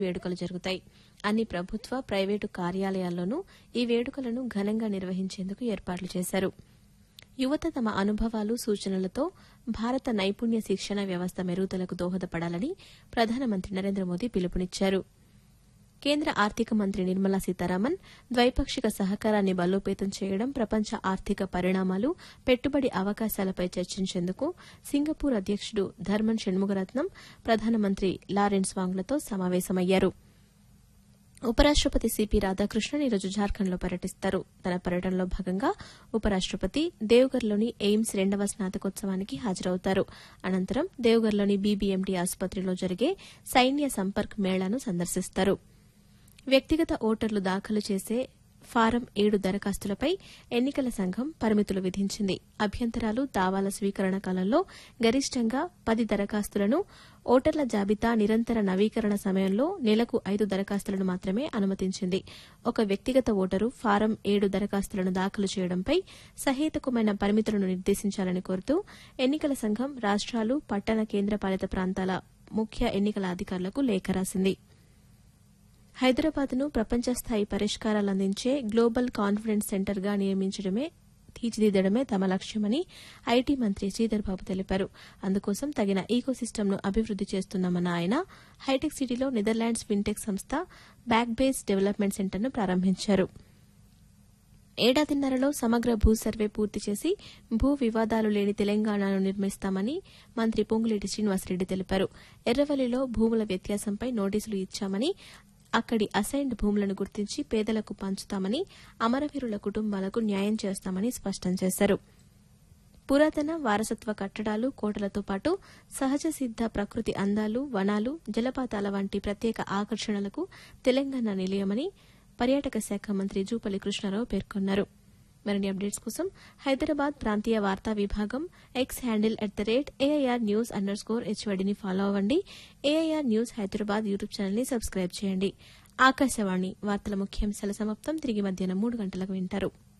వేడుకలు జరుగుతాయి అన్ని ప్రభుత్వ ప్రైవేటు కార్యాలయాల్లోనూ ఈ వేడుకలను ఘనంగా నిర్వహించేందుకు ఏర్పాట్లు చేశారు యువత తమ అనుభవాలు సూచనలతో భారత నైపుణ్య శిక్షణ వ్యవస్థ మెరుగుదలకు దోహదపడాలని ప్రధానమంత్రి నరేంద్ర మోదీ పిలుపునిచ్చారు కేంద్ర ఆర్థిక మంత్రి నిర్మలా సీతారామన్ ద్వైపాక్షిక సహకారాన్ని బలోపేతం చేయడం ప్రపంచ ఆర్థిక పరిణామాలు పెట్టుబడి అవకాశాలపై చర్చించేందుకు సింగపూర్ అధ్యకుడు ధర్మన్ షణ్ముగరత్నం ప్రధానమంత్రి లారెన్స్ వాంగ్లతో సమావేశమయ్యారు ఉపరాష్టపతి సిపి రాధాకృష్ణన్ ఈరోజు జార్ఖండ్లో పర్యటిస్తారు తన పర్యటనలో భాగంగా ఉపరాష్టపతి దేవ్గర్లోని ఎయిమ్స్ రెండవ స్నాతకోత్సవానికి హాజరవుతారు అనంతరం దేవ్గర్లోని బీబీఎంటీ ఆసుపత్రిలో జరిగే సైన్య సంపర్క్ మేళాను సందర్శిస్తారు వ్యక్తిగత ఓటర్లు దాఖలు చేసే ఫారం ఏడు దరఖాస్తులపై ఎన్నికల సంఘం పరిమితులు విధించింది అభ్యంతరాలు దావాల స్వీకరణ కాలంలో గరిష్టంగా పది దరఖాస్తులను ఓటర్ల జాబితా నిరంతర నవీకరణ సమయంలో నెలకు ఐదు దరఖాస్తులను మాత్రమే అనుమతించింది ఒక వ్యక్తిగత ఓటరు ఫారం ఏడు దరఖాస్తులను దాఖలు చేయడంపై సహేతుకమైన పరిమితులను నిర్దేశించాలని కోరుతూ ఎన్నికల సంఘం రాష్ట్రాలు పట్టణ కేంద్రపాలిత ప్రాంతాల ముఖ్య ఎన్నికల అధికారులకు లేఖ రాసింది హైదరాబాద్ను ప్రపంచ స్థాయి పరిష్కారాలు అందించే గ్లోబల్ కాన్ఫిడెన్స్ సెంటర్గా నియమించడమే తీర్చిదిద్దడమే తమ లక్ష్యమని ఐటీ మంత్రి శ్రీధర్ బాబు తెలిపారు అందుకోసం తగిన ఈకోసిస్టమ్ను అభివృద్ది చేస్తున్నామన్న ఆయన హైటెక్ సిటీలో నెదర్లాండ్స్ ఫిన్టెక్ సంస్థ బ్యాక్ బేస్ డెవలప్మెంట్ సెంటర్ను ప్రారంభించారు ఏడాదిన్నరలో సమగ్ర భూ సర్వే పూర్తి చేసి భూ వివాదాలు లేని తెలంగాణను నిర్మిస్తామని మంత్రి పొంగులేటి శ్రీనివాసరెడ్డి తెలిపారు ఎర్రవల్లిలో భూముల వ్యత్యాసంపై నోటీసులు ఇచ్చామని అక్కడి అసైన్డ్ భూములను గుర్తించి పేదలకు పంచుతామని అమరవీరుల కుటుంబాలకు న్యాయం చేస్తామని స్పష్టం చేశారు పురాతన వారసత్వ కట్టడాలు కోటలతో పాటు సహజ సిద్ద ప్రకృతి అందాలు వనాలు జలపాతాల వంటి ప్రత్యేక ఆకర్షణలకు తెలంగాణ నిలయమని పర్యాటక శాఖ మంత్రి జూపల్లి కృష్ణారావు పేర్కొన్నారు మరిన్ని అప్డేట్స్ కోసం హైదరాబాద్ ప్రాంతీయ వార్తా విభాగం X handle at the rate AIR news underscore స్కోర్ హెచ్వడిని ఫాలో అవ్వండి AIR news Hyderabad YouTube channel ని సబ్స్క్రైబ్ చేయండి ఆకాశవాణి వార్తల ముఖ్యాంశాల సమాప్తం తిరిగి మధ్యాహ్నం మూడు గంటలకు వింటారు